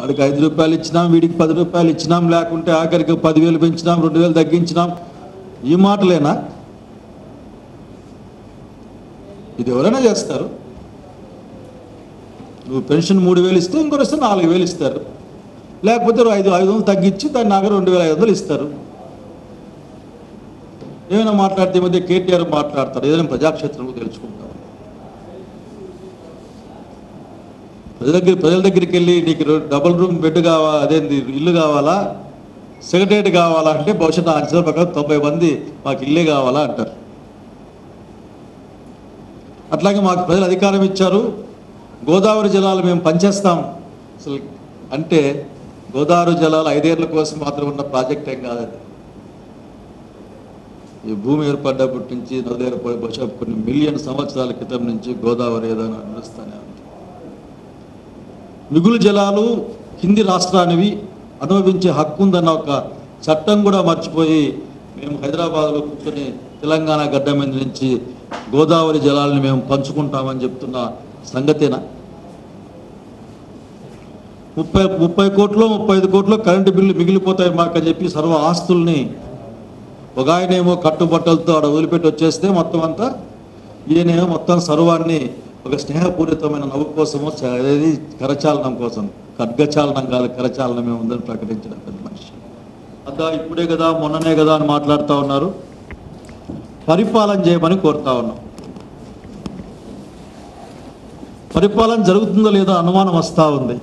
వాడికి ఐదు రూపాయలు ఇచ్చినాం వీడికి పది రూపాయలు ఇచ్చినాం లేకుంటే ఆఖరికి పదివేలు పెంచినాం రెండు వేలు తగ్గించినాం ఈ మాటలేనా ఇది ఎవరైనా చేస్తారు నువ్వు పెన్షన్ మూడు వేలు ఇస్తే ఇంకొకరు ఇస్తే నాలుగు వేలు ఇస్తారు లేకపోతే ఐదు ఐదు వందలు తగ్గించి దాన్ని నాగ రెండు వేల ఐదు వందలు ఇస్తారు ఏమైనా మాట్లాడితే ఈ మధ్య కేటీఆర్ మాట్లాడతారు ఏదైనా ప్రజాక్షేత్రంలో తెలుసుకుంటాం ప్రజల దగ్గర ప్రజల దగ్గరికి వెళ్ళి నీకు రో- డబుల్ రూమ్ బెడ్ కావాలా అదేంది ఇల్లు కావాలా సెక్రటరేట్ కావాలా అంటే భవిష్యత్తు అంచనా ప్రకారం తొంభై మంది మాకు ఇల్లే కావాలా అంటారు అట్లాగే మాకు ప్రజలు అధికారం ఇచ్చారు గోదావరి జలాలు మేము పనిచేస్తాం అసలు అంటే గోదావరి జలాలు ఐదేళ్ల కోసం మాత్రం ఉన్న ప్రాజెక్ట్ ఏం కాదు ఈ భూమి ఏర్పడ్డప్పటి నుంచి నది ఏర్పడి బహుశా కొన్ని మిలియన్ సంవత్సరాల క్రితం నుంచి గోదావరి ఏదైనా నడుస్తూనే ఉంది మిగులు జలాలు కింది రాష్ట్రానివి అనుభవించే హక్కు ఉందన్న ఒక చట్టం కూడా మర్చిపోయి మేము హైదరాబాద్లో కూర్చొని తెలంగాణ గడ్డ మీద నుంచి గోదావరి జలాలను మేము పంచుకుంటామని చెప్తున్న సంగతేనా ముప్పై ముప్పై కోట్లు ముప్పై ఐదు కోట్లు కరెంటు బిల్లు మిగిలిపోతాయి మాకని చెప్పి సర్వ ఆస్తుల్ని ఒక ఆయనేమో కట్టుబట్టలతో ఆడ వదిలిపెట్టి వచ్చేస్తే మొత్తం అంతా ఈయనేమో మొత్తం సర్వాన్ని ఒక స్నేహపూరితమైన నవ్వు కోసమో చ- అదేది కరచాలనం కోసం ఖడ్గచాలనం కాదు కరచాలనమే ఉందని ప్రకటించిన పెద్ద మనిషి అదా ఇప్పుడే కదా మొన్ననే కదా అని మాట్లాడుతూ ఉన్నారు పరిపాలన చేయమని కోరుతా ఉన్నాం పరిపాలన జరుగుతుందో లేదో అనుమానం వస్తూ ఉంది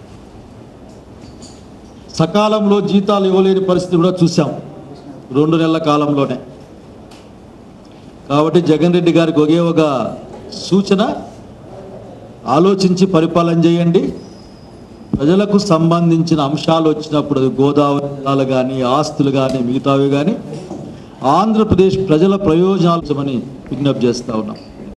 సకాలంలో జీతాలు ఇవ్వలేని పరిస్థితి కూడా చూసాం రెండు నెలల కాలంలోనే కాబట్టి జగన్ రెడ్డి గారికి ఒకే ఒక సూచన ఆలోచించి పరిపాలన చేయండి ప్రజలకు సంబంధించిన అంశాలు వచ్చినప్పుడు అది గోదావరి జలాలు కానీ ఆస్తులు కానీ మిగతావి కానీ ఆంధ్రప్రదేశ్ ప్రజల ప్రయోజనాలు విజ్ఞప్తి చేస్తా ఉన్నాం